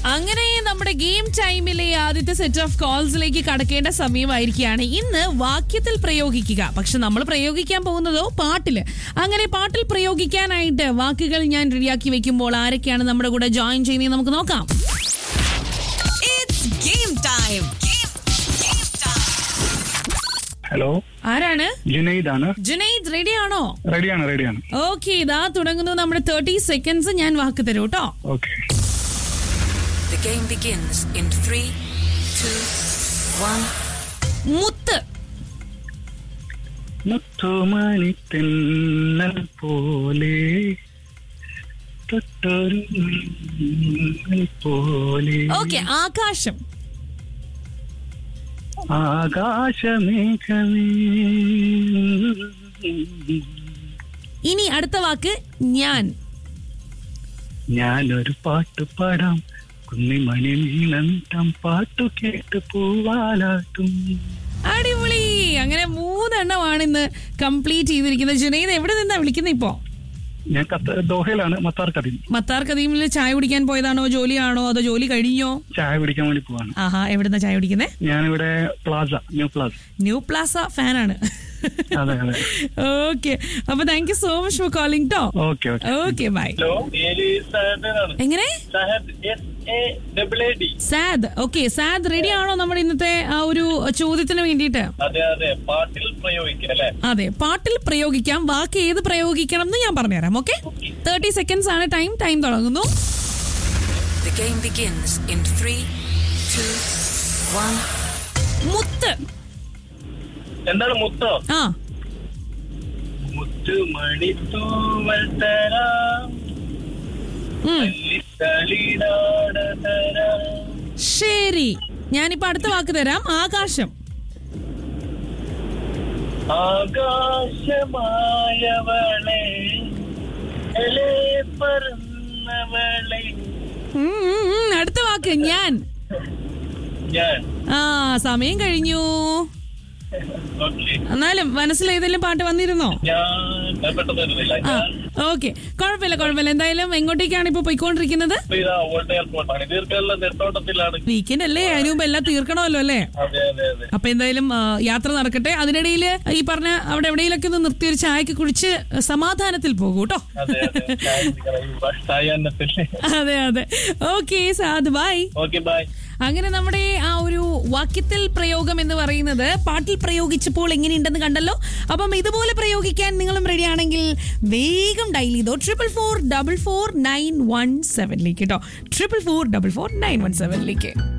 അങ്ങനെ നമ്മുടെ ഗെയിം ടൈമിലെ ആദ്യത്തെ സെറ്റ് ഓഫ് കോൾസിലേക്ക് കടക്കേണ്ട സമയമായിരിക്കുകയാണ് ഇന്ന് വാക്യത്തിൽ പ്രയോഗിക്കുക പക്ഷെ നമ്മൾ പ്രയോഗിക്കാൻ പോകുന്നതോ പാട്ടില് അങ്ങനെ പാട്ടിൽ പ്രയോഗിക്കാനായിട്ട് വാക്കുകൾ ഞാൻ റെഡിയാക്കി വെക്കുമ്പോൾ ആരൊക്കെയാണ് നമ്മുടെ കൂടെ ജോയിൻ ചെയ്യുന്നത് നമുക്ക് നോക്കാം It's game time. Game, game time. Hello ആരാണ് ജുനൈദ് ആണ് ജുനൈദ് റെഡി ആണോ റെഡിയാണ് റെഡിയാണ് ഓക്കെ ഇതാ തുടങ്ങുന്നു നമ്മുടെ തേർട്ടി സെക്കൻഡ്സ് ഞാൻ വാക്ക് തരൂ കേട്ടോ okay The game begins in three, two, one. മുത്ത് മുത്തുമണി തെന്നൽ പോലെ തൊട്ടൊരു മിന്നൽ പോലെ ഓക്കെ ആകാശം ആകാശമേഘമേ ഇനി അടുത്ത വാക്ക് ഞാൻ ഞാനൊരു പാട്ട് പാടാം കുന്നിമണി നീളമിട്ടാം പാട്ടു കേട്ട് പൂവാലാട്ടും അടിപൊളി അങ്ങനെ മൂന്നെണ്ണമാണ് ഇന്ന് കംപ്ലീറ്റ് ചെയ്തിരിക്കുന്നത് ജുനൈദ് എവിടെ നിന്നാ വിളിക്കുന്നത് ഇപ്പോ ഞാൻ കത്ത് ദോഹയിലാണ് മത്താർ കടയിൽ മത്താർ കദീമിൽ ചായ കുടിക്കാൻ പോയതാണോ ജോലിയാണോ അതോ ജോലി കഴിഞ്ഞോ ചായ കുടിക്കാൻ വേണ്ടി പോവാണ് ആഹാ എവിടുന്ന ചായ കുടിക്കുന്നേ ഞാനിവിടെ plaza new plaza new plaza ഫാനാണ് അതെ അതെ ഓക്കെ അപ്പൊ thank you so much for calling ടോ okay okay okay bye hello പേര് സഹദനാണ് എങ്ങനെ Sahad S A double A D Saad okay Saad ready ആണോ നമ്മുടെ ഇന്നത്തെ ആ ഒരു ചോദ്യത്തിന് വേണ്ടിയിട്ട് അതെ അതെ പാട്ടിൽ പ്രയോഗിക്കുക അല്ലെ അതെ പാട്ടിൽ പ്രയോഗിക്കാം വാക്ക് ഏത് പ്രയോഗിക്കണം എന്ന് ഞാൻ പറഞ്ഞുതരാം ഓക്കെ തേർട്ടി സെക്കൻഡ്സ് ആണ് ടൈം ടൈം തുടങ്ങുന്നു The game begins in three, two, one. മുത്ത് എന്താണ് മുത്തോ ആ മുത്ത് മണിത്തൂവൽ തരാം ഉം. തളിനാട തരാം ശരി ഞാനിപ്പോ അടുത്ത വാക്ക് തരാം ആകാശം ആകാശമായവളെ എലേ പറന്നവളെ ഉം, ഉം, ഉം. അടുത്ത വാക്ക് ഞാൻ ഞാൻ ആ സമയം കഴിഞ്ഞു ഓക്കെ എന്നാലും മനസ്സിൽ ഏതെങ്കിലും പാട്ട് വന്നിരുന്നോ ഞാൻ പെട്ടെന്ന് വരുന്നില്ല ആ ഞാൻ ഓക്കെ കുഴപ്പമില്ല കുഴപ്പമില്ല എന്തായാലും എങ്ങോട്ടേക്കാണ് ഇപ്പൊ പോയിക്കൊണ്ടിരിക്കുന്നത് ഇപ്പൊ ഇതാ ഓൾഡ് എയർപോർട്ടാണ് ദീർഘമുള്ള നെട്ടോട്ടത്തിലാണ് വീക്കെൻഡ് അല്ലേ അതിന് മുമ്പ് എല്ലാം തീർക്കണമല്ലോ അല്ലേ അതെ അതെ അതെ അപ്പൊ എന്തായാലും ആ, യാത്ര നടക്കട്ടെ അതിനിടയിൽ ഈ പറഞ്ഞ അവിടെ എവിടെയെങ്കിലൊക്കെ ഒന്ന് നിർത്തി ഒരു ചായക്ക് കുടിച്ച് സമാധാനത്തിൽ പോകൂ കേട്ടോ അതെ അതെ ചായ കുടിക്കണം. ഈ ബസ് സായാഹ്നത്തില് അതെ അതെ okay Saad bye okay bye അങ്ങനെ നമ്മുടെ ആ ഒരു വാക്യത്തിൽ പ്രയോഗം എന്ന് പറയുന്നത് പാട്ടിൽ പ്രയോഗിച്ചപ്പോൾ എങ്ങനെയുണ്ടെന്ന് കണ്ടല്ലോ അപ്പം ഇതുപോലെ പ്രയോഗിക്കാൻ നിങ്ങളും റെഡി ആണെങ്കിൽ വേഗം ഡയൽ ചെയ്തോ triple four double four nine one സെവനിലേക്ക് കേട്ടോ triple four double four nine one സെവനിലേക്ക്